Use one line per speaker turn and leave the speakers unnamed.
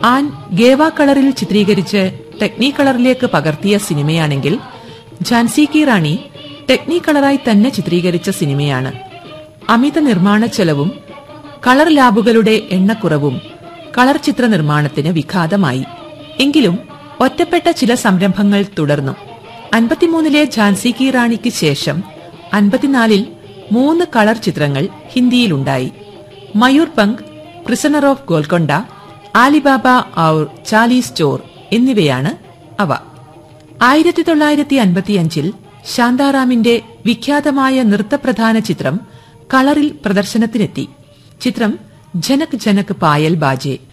an ഗേവ കളറിൽ ചിത്രീകരിച്ച് ടെക്നി കളറിലേക്ക് പകർത്തിയ സിനിമയാണെങ്കിൽ ഝാൻസി കി റാണി ടെക്നി കളറായി തന്നെ ചിത്രീകരിച്ച സിനിമയാണ് അമിത നിർമ്മാണ ചെലവും കളർ ലാബുകളുടെ എണ്ണക്കുറവും കളർ ചിത്ര നിർമ്മാണത്തിന് വിഘാതമായി എങ്കിലും ഒറ്റപ്പെട്ട ചില സംരംഭങ്ങൾ തുടർന്നു അൻപത്തിമൂന്നിലെ ഝാൻസി കി റാണിക്ക് ശേഷം അൻപത്തിനാലിൽ മൂന്ന് കളർ ചിത്രങ്ങൾ ഹിന്ദിയിലുണ്ടായി മയൂർ പങ്ക് പ്രിസണർ ഓഫ് ഗോൽക്കൊണ്ട ആലിബാബ ഔർ ചാലി സ്റ്റോർ എന്നിവയാണ് അവ ആയിരത്തി തൊള്ളായിരത്തി അൻപത്തിയഞ്ചിൽ ശാന്താറാമിന്റെ വിഖ്യാതമായ നൃത്തപ്രധാന ചിത്രം കളറിൽ പ്രദർശനത്തിനെത്തി ചിത്രം ജനക് ജനക് പായൽ ബാജെ